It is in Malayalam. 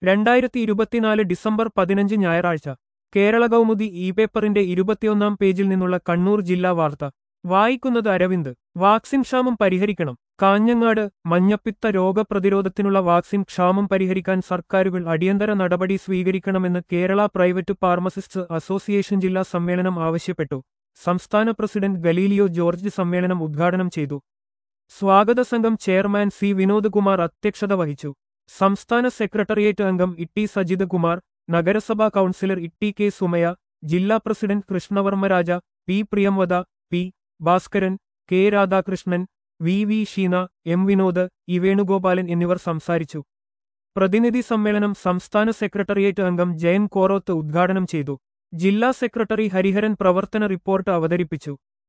രണ്ടായിരത്തി ഇരുപത്തിനാല് ഡിസംബർ പതിനഞ്ച് ഞായറാഴ്ച കേരള കൗമുദി ഇ പേപ്പറിന്റെ ഇരുപത്തിയൊന്നാം പേജിൽ നിന്നുള്ള കണ്ണൂർ ജില്ലാ വാർത്ത വായിക്കുന്നത് അരവിന്ദ് വാക്സിൻ ക്ഷാമം പരിഹരിക്കണം കാഞ്ഞങ്ങാട് മഞ്ഞപ്പിത്ത രോഗപ്രതിരോധത്തിനുള്ള വാക്സിൻ ക്ഷാമം പരിഹരിക്കാൻ സർക്കാരുകൾ അടിയന്തര നടപടി സ്വീകരിക്കണമെന്ന് കേരള പ്രൈവറ്റ് ഫാർമസിസ്റ്റ്സ് അസോസിയേഷൻ ജില്ലാ സമ്മേളനം ആവശ്യപ്പെട്ടു സംസ്ഥാന പ്രസിഡന്റ് ഗലീലിയോ ജോർജ് സമ്മേളനം ഉദ്ഘാടനം ചെയ്തു സ്വാഗത സംഘം ചെയർമാൻ സി വിനോദ് കുമാർ അധ്യക്ഷത വഹിച്ചു സംസ്ഥാന സെക്രട്ടേറിയറ്റ് അംഗം ഇട്ടി സജിത് കുമാർ നഗരസഭാ കൗൺസിലർ ഇട്ടി കെ സുമയ ജില്ലാ president Krishnavarmaraja P Priyamvada P Bhaskaran K Radhakrishnan V V Sheena M Vinod E Venugopalan എന്നിവർ സംസാരിച്ചു പ്രതിനിധി സമ്മേളനം സംസ്ഥാന സെക്രട്ടേറിയറ്റ് അംഗം ജയൻ കോറോത്ത് ഉദ്ഘാടനം ചെയ്തു ജില്ലാ സെക്രട്ടറി ഹരിഹരൻ പ്രവർത്തന റിപ്പോർട്ട് അവതരിപ്പിച്ചു